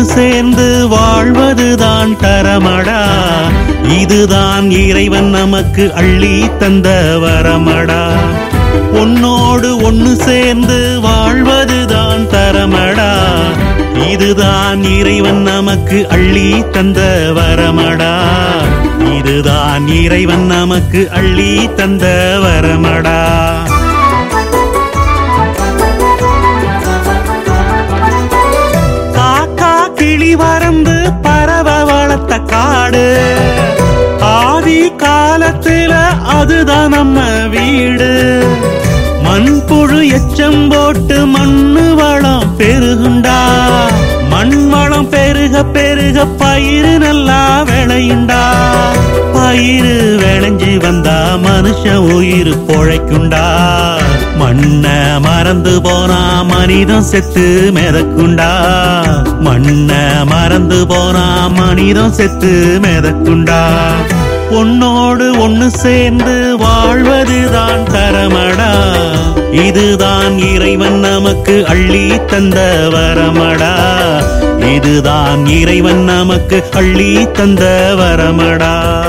சேர்ந்து வாழ்வதுதான் தரமடா இதுதான் இறைவன் நமக்கு அள்ளி தந்த வரமடா உன்னோடு ஒன்னு சேர்ந்து வாழ்வதுதான் தரமடா இதுதான் இறைவன் நமக்கு அள்ளி தந்த வரமடா இதுதான் இறைவன் நமக்கு அள்ளி தந்த வரமடா காக்கா கிளி வரம்பு பறவை வளர்த்த காடு ஆதி காலத்துல அதுதான் நம்ம வீடு மண்புழு எச்சம் போட்டு மண்ணு வளம் பெருகுண்டா மண் வளம் பெருக பெருக பயிறு நல்லா விளையுண்டா பயிறு விளைஞ்சு வந்தா மனுஷன் உயிர் பொழைக்குண்டா மண்ண மறந்து போனா மனிதன் செத்து மிதக்குண்டா மண்ண மறந்து போனா மனிதன் செத்து மிதக்குண்டா உன்னோடு ஒன்னு சேர்ந்து வாழ்வதுதான் தரமடா இதுதான் இறைவன் நமக்கு அள்ளி தந்த வரமடா இதுதான் இறைவன் நமக்கு அள்ளி தந்த வரமடா